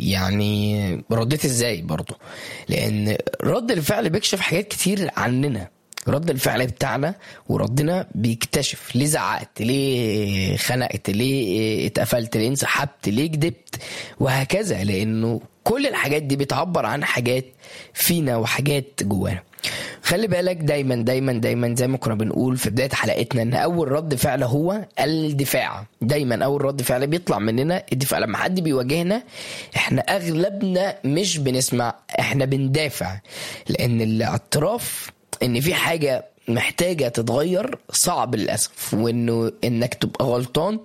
يعني رديت ازاي برضو لان رد الفعل بيكشف حاجات كتير عننا رد الفعل بتاعنا وردنا بيكتشف ليه زعقت ليه خنقت ليه اتقفلت ليه انسحبت ليه كدبت وهكذا لانه كل الحاجات دي بتعبر عن حاجات فينا وحاجات جوانا خلي بالك دايما دايما دايما زي ما كنا بنقول في بدايه حلقتنا ان اول رد فعل هو الدفاع دايما اول رد فعل بيطلع مننا الدفاع لما حد بيواجهنا احنا اغلبنا مش بنسمع احنا بندافع لان الاعتراف ان في حاجه محتاجه تتغير صعب للاسف وانه انك تبقى غلطان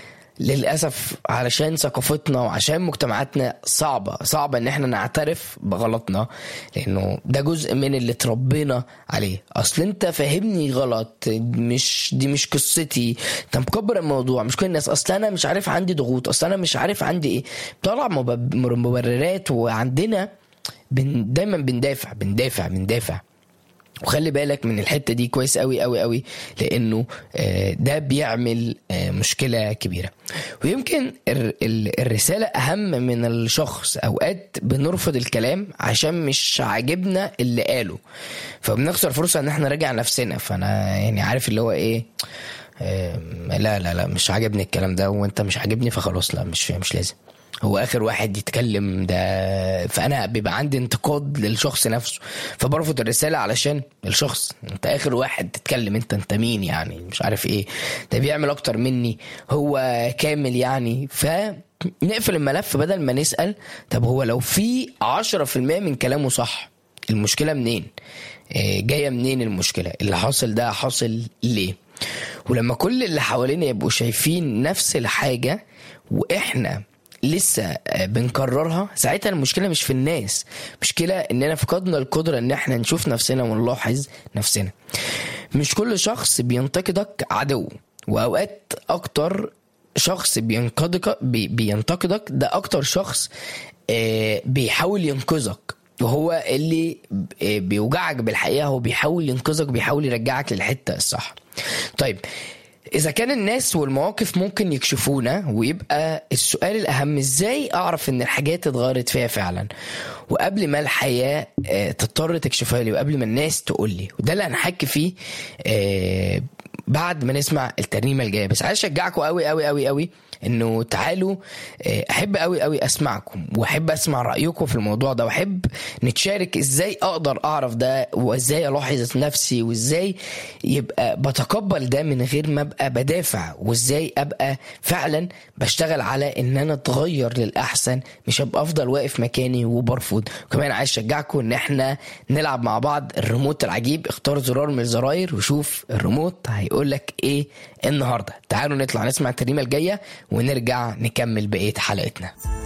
للاسف علشان ثقافتنا وعشان مجتمعاتنا صعبه صعبه ان احنا نعترف بغلطنا لانه ده جزء من اللي اتربينا عليه اصل انت فاهمني غلط مش دي مش قصتي انت مكبر الموضوع مش كل الناس اصل انا مش عارف عندي ضغوط اصل انا مش عارف عندي ايه طلع مب- مبررات وعندنا بن دايما بندافع بندافع بندافع وخلي بالك من الحته دي كويس قوي قوي قوي لانه آه، ده بيعمل آه، مشكله كبيره ويمكن الر- ال- الرساله اهم من الشخص اوقات بنرفض الكلام عشان مش عاجبنا اللي قاله فبنخسر فرصه ان احنا نراجع نفسنا فانا يعني عارف اللي هو ايه آه، لا لا لا مش عاجبني الكلام ده وانت مش عاجبني فخلاص لا مش مش لازم هو اخر واحد يتكلم ده فانا بيبقى عندي انتقاد للشخص نفسه فبرفض الرساله علشان الشخص انت اخر واحد تتكلم انت انت مين يعني مش عارف ايه ده بيعمل اكتر مني هو كامل يعني فنقفل الملف بدل ما نسال طب هو لو في 10% من كلامه صح المشكله منين آه، جايه منين المشكله اللي حاصل ده حاصل ليه ولما كل اللي حوالينا يبقوا شايفين نفس الحاجه واحنا لسه آه، بنكررها ساعتها المشكله مش في الناس مشكله اننا فقدنا القدره ان احنا نشوف نفسنا ونلاحظ نفسنا مش كل شخص بينتقدك عدو واوقات اكتر شخص بينقدك بي بينتقدك ده اكتر شخص آه، بيحاول ينقذك وهو اللي آه، بيوجعك بالحقيقه هو بيحاول ينقذك بيحاول يرجعك للحته الصح طيب اذا كان الناس والمواقف ممكن يكشفونا ويبقى السؤال الاهم ازاي اعرف ان الحاجات اتغيرت فيها فعلا وقبل ما الحياه آه، تضطر تكشفها لي وقبل ما الناس تقول لي وده اللي هنحكي فيه آه، بعد ما نسمع الترنيمه الجايه بس عايز اشجعكم قوي قوي قوي قوي انه تعالوا آه، احب قوي قوي اسمعكم واحب اسمع رايكم في الموضوع ده واحب نتشارك ازاي اقدر اعرف ده وازاي الاحظ نفسي وازاي يبقى بتقبل ده من غير ما ابقى بدافع وازاي ابقى فعلا بشتغل على ان انا اتغير للاحسن مش ابقى افضل واقف مكاني وبرفض وكمان عايز اشجعكم ان احنا نلعب مع بعض الريموت العجيب اختار زرار من الزراير وشوف الريموت هيقول لك ايه النهارده تعالوا نطلع نسمع الترنيمه الجايه ونرجع نكمل بقيه حلقتنا